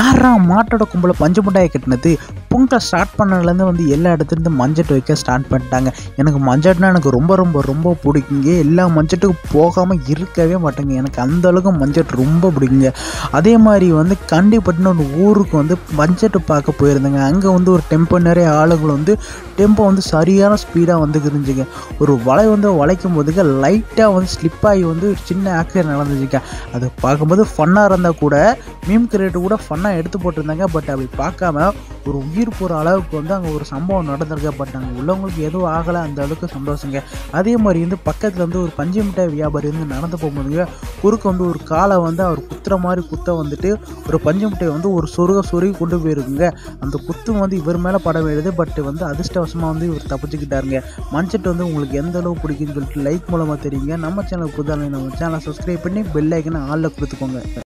யாரா மாட்டோட கும்பல பஞ்சு முட்டாயை கட்டினது பொங்கல் ஸ்டார்ட் பண்ணதுலேருந்து வந்து எல்லா இடத்துலேருந்து மஞ்சட்டு வைக்க ஸ்டார்ட் பண்ணிட்டாங்க எனக்கு மஞ்சட்னா எனக்கு ரொம்ப ரொம்ப ரொம்ப பிடிக்குங்க எல்லா மஞ்சட்டுக்கும் போகாமல் இருக்கவே மாட்டேங்க எனக்கு அந்த அளவுக்கு மஞ்சட் ரொம்ப பிடிக்குங்க அதே மாதிரி வந்து கண்டிப்பட்டுன்னு ஒரு ஊருக்கு வந்து மஞ்சட்டு பார்க்க போயிருந்தேங்க அங்கே வந்து ஒரு டெம்போ நிறைய ஆளுகள் வந்து டெம்போ வந்து சரியான ஸ்பீடாக வந்து இருந்துச்சுங்க ஒரு வலை வந்து வளைக்கும் போதுங்க லைட்டாக வந்து ஸ்லிப் ஆகி வந்து ஒரு சின்ன ஆக்சிடென்ட் நடந்துச்சுங்க அது பார்க்கும்போது ஃபன்னாக இருந்தால் கூட மீம் கிரியேட்டர் கூட ஃபன்னாக எடுத்து போட்டிருந்தாங்க பட் அப்படி பார்க்காம ஒரு உயிர் போகிற அளவுக்கு வந்து அங்கே ஒரு சம்பவம் நடந்திருக்கு பட் அங்கே உள்ளவங்களுக்கு எதுவும் ஆகலை அந்த அளவுக்கு சந்தோஷங்க அதே மாதிரி வந்து பக்கத்தில் வந்து ஒரு பஞ்சு மிட்டாய் வியாபாரி வந்து நடந்து போகும்போதுங்க குறுக்க வந்து ஒரு காலை வந்து அவர் குத்துற மாதிரி குத்த வந்துட்டு ஒரு பஞ்சு மிட்டாய் வந்து ஒரு சொருக சொருகி கொண்டு போயிருக்குங்க அந்த குத்து வந்து இவர் மேலே பட வேண்டியது பட் வந்து அதிர்ஷ்டவசமாக வந்து இவர் தப்பிச்சுக்கிட்டாருங்க மஞ்சட்டு வந்து உங்களுக்கு எந்த அளவு பிடிக்குன்னு சொல்லிட்டு லைக் மூலமாக தெரியுங்க நம்ம சேனல் புதுதாக நம்ம சேனலை சப்ஸ்கிரைப் பண்ணி பெல் ஐக்கனை ஆளில் கொடுத்துக்கோங்க